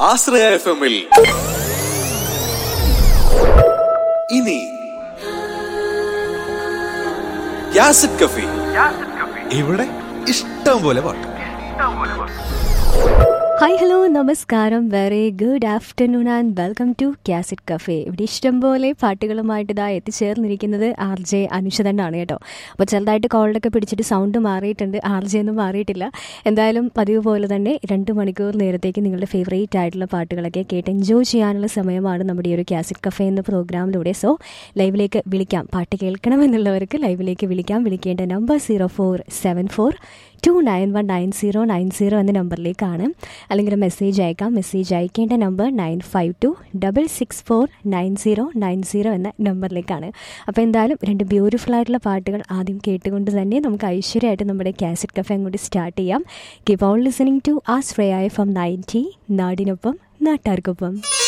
ആശ്രയ F എമ്മിൽ ഇനി യാസിഡ് കഫി ഇവിടെ ഇഷ്ടം പോലെ പാട്ട് ഹായ് ഹലോ നമസ്കാരം very good afternoon and welcome to cassette cafe ഇവിടെ ഇഷ്ടംപോലെ പാട്ടുകളുമായിട്ട് ഇതാ എത്തിച്ചേർന്നിരിക്കുന്നത് ആർ ജെ അനുഷ തന്നെയാണ് കേട്ടോ അപ്പോൾ ചെറുതായിട്ട് കോൾഡൊക്കെ പിടിച്ചിട്ട് സൗണ്ട് മാറിയിട്ടുണ്ട് ആർ ജെ ഒന്നും മാറിയിട്ടില്ല എന്തായാലും പതിവ് പോലെ തന്നെ രണ്ട് മണിക്കൂർ നേരത്തേക്ക് നിങ്ങളുടെ ഫേവറേറ്റ് ആയിട്ടുള്ള പാട്ടുകളൊക്കെ കേട്ട് എൻജോയ് ചെയ്യാനുള്ള സമയമാണ് നമ്മുടെ ഈ ഒരു ക്യാസിറ്റ് കഫേ എന്ന പ്രോഗ്രാമിലൂടെ സോ ലൈവിലേക്ക് വിളിക്കാം പാട്ട് കേൾക്കണമെന്നുള്ളവർക്ക് ലൈവിലേക്ക് വിളിക്കാം വിളിക്കേണ്ട number zero four seven four two nine one nine zero nine zero എന്ന നമ്പറിലേക്കാണ് അല്ലെങ്കിൽ മെസ്സേജ് അയക്കാം മെസ്സേജ് അയക്കേണ്ട number nine five two double six four nine zero nine zero എന്ന നമ്പറിലേക്കാണ് അപ്പോൾ എന്തായാലും രണ്ട് ബ്യൂട്ടിഫുൾ ആയിട്ടുള്ള പാട്ടുകൾ ആദ്യം കേട്ടുകൊണ്ട് തന്നെ നമുക്ക് ഐശ്വര്യമായിട്ട് നമ്മുടെ കാസറ്റ് കഫേ അങ്ങോട്ട് സ്റ്റാർട്ട് ചെയ്യാം കീപ് ഓൺ ലിസണിങ് ടു ആ ശ്രേയായ ഫ്രം നയൻറ്റി നാടിനൊപ്പം നാട്ടാർക്കൊപ്പം